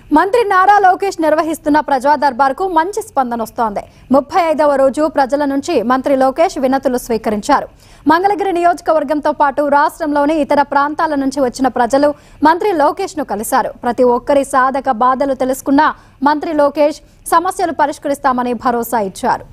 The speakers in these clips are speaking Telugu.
మంత్రి నారా లోకేష్ నిర్వహిస్తున్న ప్రజా దర్బార్కు మంచి స్పందన వస్తోంది ముప్పై ఐదవ రోజు ప్రజల నుంచి మంత్రి లోకేష్ వినతులు స్వీకరించారు మంగళగిరి నియోజకవర్గంతో పాటు రాష్ట్రంలోని ఇతర ప్రాంతాల నుంచి వచ్చిన ప్రజలు మంత్రి లోకేష్ ను కలిశారు ప్రతి ఒక్కరి సాధక బాధలు తెలుసుకున్న మంత్రి లోకేష్ సమస్యలు పరిష్కరిస్తామని భరోసా ఇచ్చారు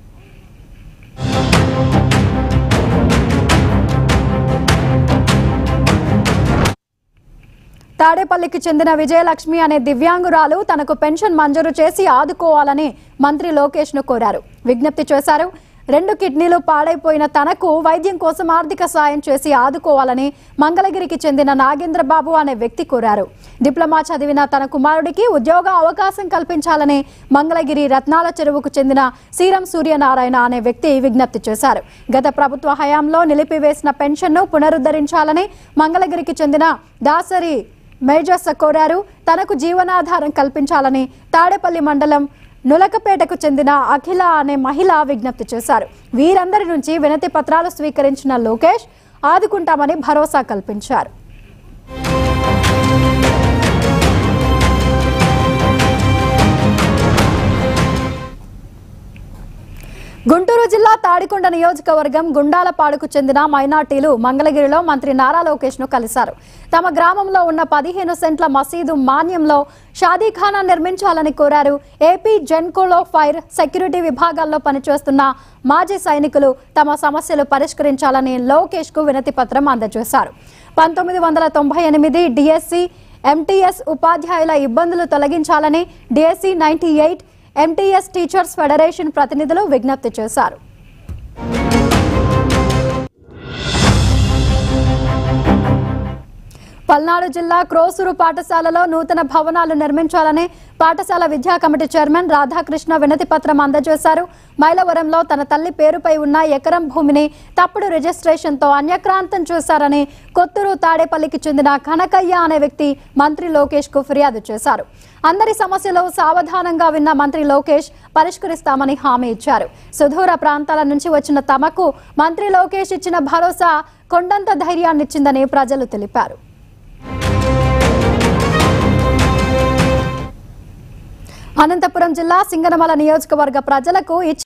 తాడేపల్లికి చెందిన విజయలక్ష్మి అనే దివ్యాంగురాలు తనకు పెన్షన్ మంజూరు చేసి ఆదుకోవాలని మంత్రి లోకేష్ ను కోరారు విజ్ఞప్తి చేశారు రెండు కిడ్నీలు పాడైపోయిన తనకు వైద్యం కోసం ఆర్థిక సాయం చేసి ఆదుకోవాలని మంగళగిరికి చెందిన నాగేంద్రబాబు అనే వ్యక్తి కోరారు డిప్లొమా చదివిన తన కుమారుడికి ఉద్యోగ అవకాశం కల్పించాలని మంగళగిరి రత్నాల చెరువుకు చెందిన సీరం సూర్యనారాయణ అనే వ్యక్తి విజ్ఞప్తి చేశారు గత ప్రభుత్వ హయాంలో నిలిపివేసిన పెన్షన్ను పునరుద్ధరించాలని మంగళగిరికి చెందిన దాసరి మేజర్స్ కోరారు తనకు జీవనాధారం కల్పించాలని తాడేపల్లి మండలం నులకపేటకు చెందిన అఖిల అనే మహిళ విజ్ఞప్తి చేశారు వీరందరి నుంచి వినతి పత్రాలు స్వీకరించిన లోకేష్ ఆదుకుంటామని భరోసా కల్పించారు గుంటూరు జిల్లా తాడికొండ నియోజకవర్గం గుండాలపాడుకు చెందిన మైనార్టీలు మంగళగిరిలో మంత్రి నారా లోకేష్ ను కలిశారు తమ గ్రామంలో ఉన్న పదిహేను సెంట్ల మసీదు మాన్యంలో షాదీఖానా నిర్మించాలని కోరారు ఏపీ జెన్కోలో ఫైర్ సెక్యూరిటీ విభాగాల్లో పనిచేస్తున్న మాజీ సైనికులు తమ సమస్యలు పరిష్కరించాలని లోకేష్ కు వినతి పత్రం అందజేశారు పంతొమ్మిది వందల తొంభై ఎనిమిది డిఎస్సి ఎంటీఎస్ ఉపాధ్యాయుల ఇబ్బందులు తొలగించాలని DSC ninety eight MTS teachers federation ప్రతినిధులు విజ్ఞప్తి చేశారు పల్నాడు జిల్లా క్రోసూరు పాఠశాలలో నూతన భవనాలు నిర్మించాలని పాఠశాల విద్యా కమిటీ చైర్మన్ రాధాకృష్ణ వినతి పత్రం అందజేశారు మైలవరంలో తన తల్లి పేరుపై ఉన్న ఎకరం భూమిని తప్పుడు రిజిస్ట్రేషన్తో అన్యక్రాంతం చేశారని కొత్తూరు తాడేపల్లికి చెందిన కనకయ్య అనే వ్యక్తి మంత్రి లోకేష్ కు ఫిర్యాదు చేశారు అందరి సమస్యలు సావధానంగా విన్న మంత్రి లోకేష్ పరిష్కరిస్తామని హామీ ఇచ్చారు సుదూర ప్రాంతాల నుంచి వచ్చిన తమకు మంత్రి లోకేష్ ఇచ్చిన భరోసా కొండంత ధైర్యాన్నిచ్చిందని ప్రజలు తెలిపారు అనంతపురం జిల్లా సింగనమల నియోజకవర్గ ప్రజలకు ఇచ్చిన